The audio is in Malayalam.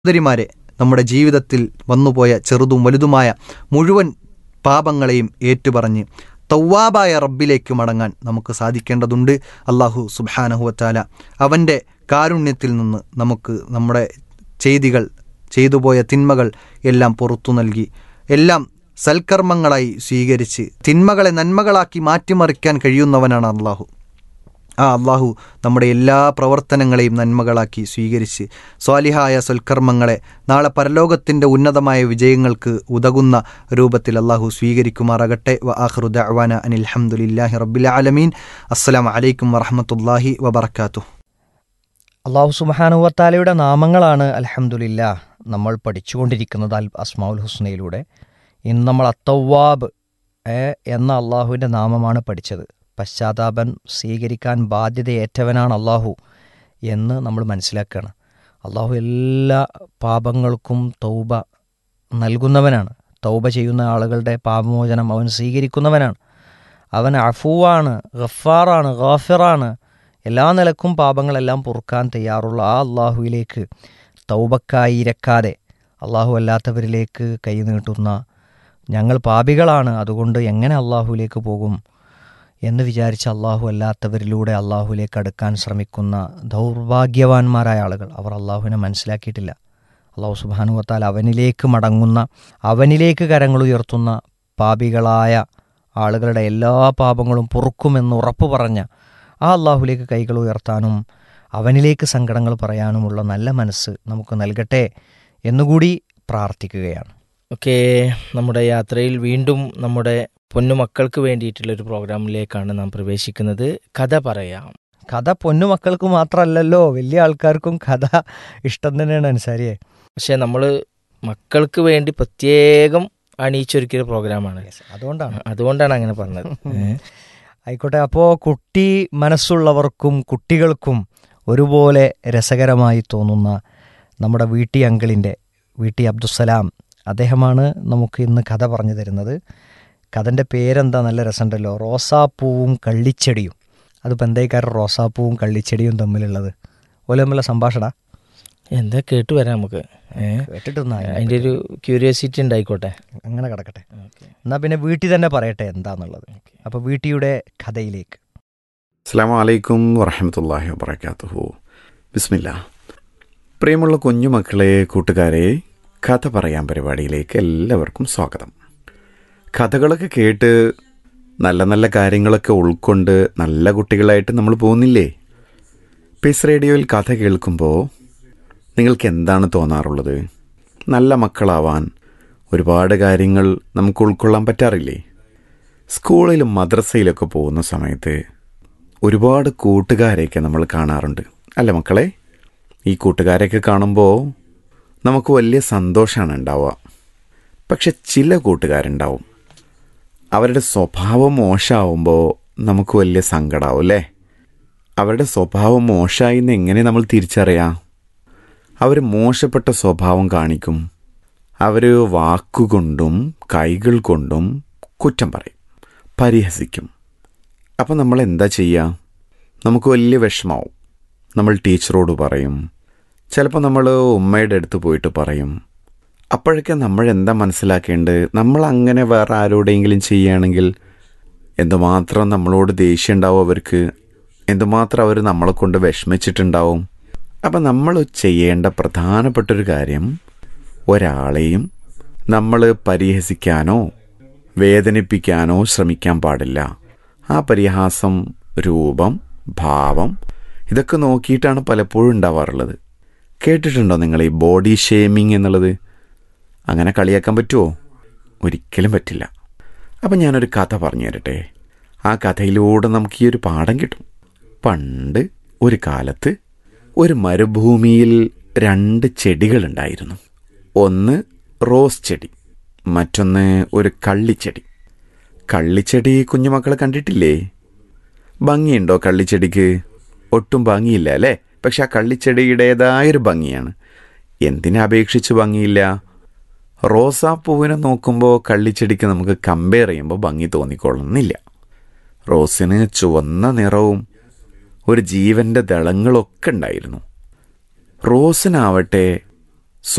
സഹോദരിമാരെ നമ്മുടെ ജീവിതത്തിൽ വന്നുപോയ ചെറുതും വലുതുമായ മുഴുവൻ പാപങ്ങളെയും ഏറ്റുപറഞ്ഞ് തൗവാബായ റബ്ബിലേക്ക് മടങ്ങാൻ നമുക്ക് സാധിക്കേണ്ടതുണ്ട് അള്ളാഹു സുബാനഹുവത്താല അവൻ്റെ കാരുണ്യത്തിൽ നിന്ന് നമുക്ക് നമ്മുടെ ചെയ്തികൾ ചെയ്തുപോയ തിന്മകൾ എല്ലാം പുറത്തു നൽകി എല്ലാം സൽക്കർമ്മങ്ങളായി സ്വീകരിച്ച് തിന്മകളെ നന്മകളാക്കി മാറ്റിമറിക്കാൻ കഴിയുന്നവനാണ് അള്ളാഹു ആ അള്ളാഹു നമ്മുടെ എല്ലാ പ്രവർത്തനങ്ങളെയും നന്മകളാക്കി സ്വീകരിച്ച് സ്വാലിഹായ സൽക്കർമ്മങ്ങളെ നാളെ പരലോകത്തിൻ്റെ ഉന്നതമായ വിജയങ്ങൾക്ക് ഉതകുന്ന രൂപത്തിൽ അള്ളാഹു സ്വീകരിക്കുമാറാകട്ടെ വ ആഹ്റു ദഅ്വാന അനിൽ ഹംദുലില്ലാഹി റബ്ബിൽ ആലമീൻ അസ്സലാമു അലൈക്കും വറഹമത്തല്ലാഹി വബർക്കാത്തു അള്ളാഹു സുബാനുവത്താലയുടെ നാമങ്ങളാണ് അൽഹംദുലില്ല നമ്മൾ പഠിച്ചുകൊണ്ടിരിക്കുന്നത് അൽ അസ്മാഉൽ ഹുസ്നയിലൂടെ ഇന്ന് നമ്മൾ അത്തവാബ് ഏ, എന്ന അള്ളാഹുവിൻ്റെ നാമമാണ് പഠിച്ചത് പശ്ചാത്താപം സ്വീകരിക്കാൻ ബാധ്യതയേറ്റവനാണ് അള്ളാഹു എന്ന് നമ്മൾ മനസ്സിലാക്കുകയാണ് അള്ളാഹു എല്ലാ പാപങ്ങൾക്കും തൗബ നൽകുന്നവനാണ് തൗബ ചെയ്യുന്ന ആളുകളുടെ പാപമോചനം അവൻ സ്വീകരിക്കുന്നവനാണ് അവൻ അഫുവാണ് ഗഫാറാണ് ഗാഫിറാണ് എല്ലാ നിലക്കും പാപങ്ങളെല്ലാം പൊറുക്കാൻ തയ്യാറുള്ള ആ അള്ളാഹുവിലേക്ക് തൗബക്കായി ഇരക്കാതെ അള്ളാഹു അല്ലാത്തവരിലേക്ക് കൈ നീട്ടുന്ന ഞങ്ങൾ പാപികളാണ് അതുകൊണ്ട് എങ്ങനെ അള്ളാഹുവിലേക്ക് പോകും എന്ന് വിചാരിച്ച് അള്ളാഹു അല്ലാത്തവരിലൂടെ അള്ളാഹുവിലേക്ക് അടുക്കാൻ ശ്രമിക്കുന്ന ദൗർഭാഗ്യവാന്മാരായ ആളുകൾ അവർ അള്ളാഹുവിനെ മനസ്സിലാക്കിയിട്ടില്ല അള്ളാഹു സുബാനുവത്താൽ അവനിലേക്ക് മടങ്ങുന്ന അവനിലേക്ക് കരങ്ങൾ ഉയർത്തുന്ന പാപികളായ ആളുകളുടെ എല്ലാ പാപങ്ങളും പൊറുക്കുമെന്ന് ഉറപ്പു പറഞ്ഞ ആ അള്ളാഹുലേക്ക് കൈകൾ ഉയർത്താനും അവനിലേക്ക് സങ്കടങ്ങൾ പറയാനുമുള്ള നല്ല മനസ്സ് നമുക്ക് നൽകട്ടെ എന്നുകൂടി പ്രാർത്ഥിക്കുകയാണ് ഓക്കെ നമ്മുടെ യാത്രയിൽ വീണ്ടും നമ്മുടെ പൊന്നുമക്കൾക്ക് വേണ്ടിയിട്ടുള്ള ഒരു പ്രോഗ്രാമിലേക്കാണ് നാം പ്രവേശിക്കുന്നത് കഥ പറയാം കഥ പൊന്നുമക്കൾക്ക് മാത്രമല്ലല്ലോ വലിയ ആൾക്കാർക്കും കഥ ഇഷ്ടം തന്നെയാണ് അൻസാരിയെ പക്ഷെ നമ്മൾ മക്കൾക്ക് വേണ്ടി പ്രത്യേകം അണിയിച്ചൊരുക്കിയ പ്രോഗ്രാമാണ് അതുകൊണ്ടാണ് അതുകൊണ്ടാണ് അങ്ങനെ പറഞ്ഞത് ഏ. ആയിക്കോട്ടെ അപ്പോൾ കുട്ടി മനസ്സുള്ളവർക്കും കുട്ടികൾക്കും ഒരുപോലെ രസകരമായി തോന്നുന്ന നമ്മുടെ വീട്ടി അങ്കിളിൻ്റെ വീട്ടി അബ്ദുസലാം അദ്ദേഹമാണ് നമുക്ക് ഇന്ന് കഥ പറഞ്ഞു തരുന്നത് കഥൻ്റെ പേരെന്താ നല്ല രസമുണ്ടല്ലോ റോസാപ്പൂവും കള്ളിച്ചെടിയും അത് ബന്ധേക്കാരൻ റോസാപ്പൂവും കള്ളിച്ചെടിയും തമ്മിലുള്ളത് ഓല തമ്മിലുള്ള സംഭാഷണ എന്താ കേട്ട് വരാം നമുക്ക് ഏ. കേട്ടിട്ടൊന്നും അതിൻ്റെ ഒരു ക്യൂരിയോസിറ്റി ഉണ്ടായിക്കോട്ടെ അങ്ങനെ കിടക്കട്ടെ എന്നാൽ പിന്നെ വീട്ടിൽ തന്നെ പറയട്ടെ എന്താന്നുള്ളത് അപ്പോൾ വീട്ടിയുടെ കഥയിലേക്ക് അസ്സാം വലൈക്കും വറഹമത്തല്ലാഹി വബർക്കാത്തുഹു ബിസ്മില്ല പ്രിയമുള്ള കുഞ്ഞുമക്കളെ കൂട്ടുകാരെ കഥ പറയാൻ പരിപാടിയിലേക്ക് എല്ലാവർക്കും സ്വാഗതം കഥകളൊക്കെ കേട്ട് നല്ല നല്ല കാര്യങ്ങളൊക്കെ ഉൾക്കൊണ്ട് നല്ല കുട്ടികളായിട്ട് നമ്മൾ പോകുന്നില്ലേ പീസ് റേഡിയോയിൽ കഥ കേൾക്കുമ്പോൾ നിങ്ങൾക്ക് എന്താണ് തോന്നാറുള്ളത് നല്ല മക്കളാവാൻ ഒരുപാട് കാര്യങ്ങൾ നമുക്ക് ഉൾക്കൊള്ളാൻ പറ്റാറില്ലേ സ്കൂളിലും മദ്രസയിലൊക്കെ പോകുന്ന സമയത്ത് ഒരുപാട് കൂട്ടുകാരെയൊക്കെ നമ്മൾ കാണാറുണ്ട് അല്ല മക്കളെ ഈ കൂട്ടുകാരെയൊക്കെ കാണുമ്പോൾ നമുക്ക് വലിയ സന്തോഷമാണ് ഉണ്ടാവുക പക്ഷെ ചില കൂട്ടുകാരുണ്ടാവും അവരുടെ സ്വഭാവം മോശമാവുമ്പോൾ നമുക്ക് വലിയ സങ്കടമാവും അല്ലേ അവരുടെ സ്വഭാവം മോശമായി എന്ന് എങ്ങനെ നമ്മൾ തിരിച്ചറിയാം അവർ മോശപ്പെട്ട സ്വഭാവം കാണിക്കും അവർ വാക്കുകൊണ്ടും കൈകൾ കൊണ്ടും കുറ്റം പറയും പരിഹസിക്കും അപ്പം നമ്മൾ എന്താ ചെയ്യുക നമുക്ക് വലിയ വിഷമാവും നമ്മൾ ടീച്ചറോട് പറയും ചിലപ്പോൾ നമ്മൾ ഉമ്മയുടെ അടുത്ത് പോയിട്ട് പറയും അപ്പോഴൊക്കെ നമ്മൾ എന്താ മനസ്സിലാക്കേണ്ടത് നമ്മൾ അങ്ങനെ വേറെ ആരോടെങ്കിലും ചെയ്യുകയാണെങ്കിൽ എന്തുമാത്രം നമ്മളോട് ദേഷ്യം ഉണ്ടാവും അവർക്ക് എന്തുമാത്രം അവർ നമ്മളെ കൊണ്ട് വിഷമിച്ചിട്ടുണ്ടാവും അപ്പം നമ്മൾ ചെയ്യേണ്ട പ്രധാനപ്പെട്ടൊരു കാര്യം ഒരാളെയും നമ്മൾ പരിഹസിക്കാനോ വേദനിപ്പിക്കാനോ ശ്രമിക്കാൻ പാടില്ല ആ പരിഹാസം രൂപം ഭാവം ഇതൊക്കെ നോക്കിയിട്ടാണ് പലപ്പോഴും ഉണ്ടാവാറുള്ളത് കേട്ടിട്ടുണ്ടോ നിങ്ങൾ ഈ ബോഡി ഷേമിങ് എന്നുള്ളത് അങ്ങനെ കളിയാക്കാൻ പറ്റുമോ ഒരിക്കലും പറ്റില്ല അപ്പം ഞാനൊരു കഥ പറഞ്ഞു തരട്ടെ ആ കഥയിലൂടെ നമുക്ക് ഈ ഒരു പാഠം കിട്ടും പണ്ട് ഒരു കാലത്ത് ഒരു മരുഭൂമിയിൽ രണ്ട് ചെടികളുണ്ടായിരുന്നു ഒന്ന് റോസ് ചെടി മറ്റൊന്ന് ഒരു കള്ളിച്ചെടി കള്ളിച്ചെടി കുഞ്ഞുമക്കളെ കണ്ടിട്ടില്ലേ ഭംഗിയുണ്ടോ കള്ളിച്ചെടിക്ക് ഒട്ടും ഭംഗിയില്ല അല്ലേ പക്ഷെ ആ കള്ളിച്ചെടിയുടേതായൊരു ഭംഗിയാണ് എന്തിനെ അപേക്ഷിച്ച് ഭംഗിയില്ല റോസാപ്പൂവിനെ നോക്കുമ്പോൾ കള്ളിച്ചെടിക്ക് നമുക്ക് കമ്പയർ ചെയ്യുമ്പോൾ ഭംഗി തോന്നിക്കൊള്ളുന്നില്ല റോസിന് ചുവന്ന നിറവും ഒരു ജീവന്റെ ദളങ്ങളൊക്കെ ഉണ്ടായിരുന്നു റോസിനാവട്ടെ